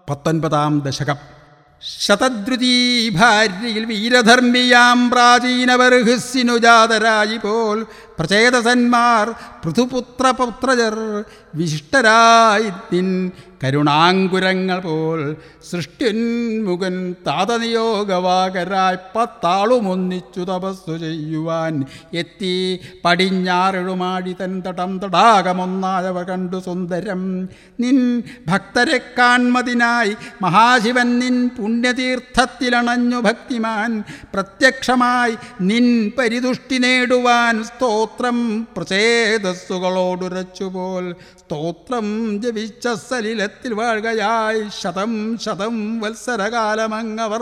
പത്തൊൻപതാം ദശകം ശതദ്രുതീ ഭാര്യയിൽ വീരധർമ്മിയാം പ്രാചീനവർഹസ്യനു ജാതരായി പോൽ പ്രചേതസന്മാർ പൃഥുപുത്രപുത്രജർ വിശിഷ്ടരായി നിൻ കരുണാങ്കുരങ്ങൾ പോൽ സൃഷ്ടിന്മുഖൻ താതനിയോഗവാകരായി പത്താളുമൊന്നിച്ചു തപസ്സു ചെയ്യുവാൻ എത്തി പടിഞ്ഞാറെഴുമാടി തൻ തടം തടാകമൊന്നായവ കണ്ടു സുന്ദരം നിൻ ഭക്തരെ കാൺമതിനായി മഹാശിവൻ നിൻ പുണ്യതീർത്ഥത്തിലണഞ്ഞു ഭക്തിമാൻ പ്രത്യക്ഷമായി നിൻ പരിതുഷ്ടി നേടുവാൻ സ്തോത്രം പ്രചേതസ്സുകളോടുരച്ചുപോൽ സ്തോത്രം ജപിച്ച സലിലത്തിൽ വാഴുകയായി ശതം ശതം വത്സരകാലമങ്ങവർ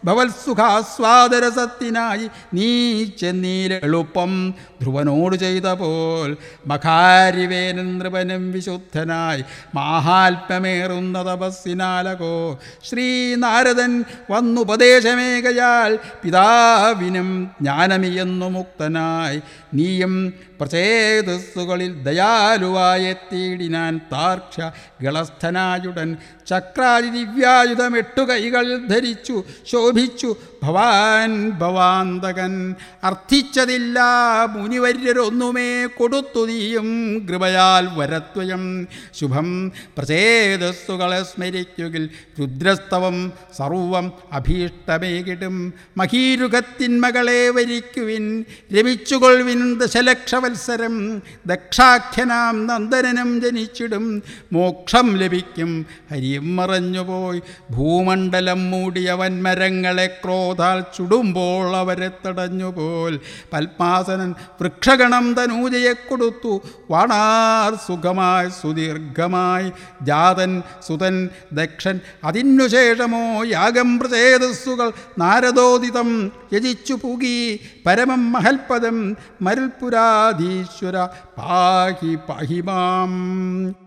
ഭവത്സുഖാസ്വാദരസത്തിനായി നീ ചെന്നീല എളുപ്പം ധ്രുവനോട് ചെയ്ത പോൽ മഖാരിവേനൻ നൃപനും വിശുദ്ധനായി മാഹാത്മ്യമേറുന്ന തപസ്സിനാലകോ ശ്രീനാരദൻ വന്നുപദേശമേകയാൽ പിതാവിനും ജ്ഞാനമിയെന്നു മുക്തനായി നീയും പ്രചേതസ്സുകളിൽ ദയാലുവായെത്തിയിടിനാൻ താർക്ഷ ഗളസ്ഥനായുടൻ ചക്രാതി ദിവ്യായുധം എട്ടു കൈകളിൽ ധരിച്ചു ശോഭിച്ചു ഭവാൻ ഭവാന്തകൻ അർത്ഥിച്ചതില്ല മുനിവര്യരൊന്നുമേ കൊടുത്തു നീയും കൃപയാൽ വരത്വയം ശുഭം പ്രചേതസ്സുകളെ സ്മരിക്കുകിൽ രുദ്രസ്തവം സർവം അഭീഷ്ടമേകിടും മഹീരുഖത്തിന്മകളെ വരിക്കുവിൻ രമിച്ചുകൊൾവിൻ ദശലക്ഷവത്സരം ദക്ഷാഖ്യനാം നന്ദനനും ജനിച്ചിടും മോക്ഷം ലഭിക്കും ഹരിയും മറഞ്ഞുപോയി ഭൂമണ്ഡലം മൂടിയ വൻമരങ്ങളെ ക്രോധാൽ ചുടുമ്പോൾ അവരെ തടഞ്ഞുപോൽ പത്മാസനൻ വൃക്ഷഗണം തനൂജയെ കൊടുത്തു വാണാർ സുഖമായി സുദീർഘമായി ജാതൻ സുതൻ ദക്ഷൻ അതിനുശേഷമോ യാഗം പ്രചേതസ്സുകൾ നാരദോദിതം യജിച്ചു പുകി പരമം മഹൽപദം മരുൽപുരാധീശ്വര പാഹി പാഹിമാം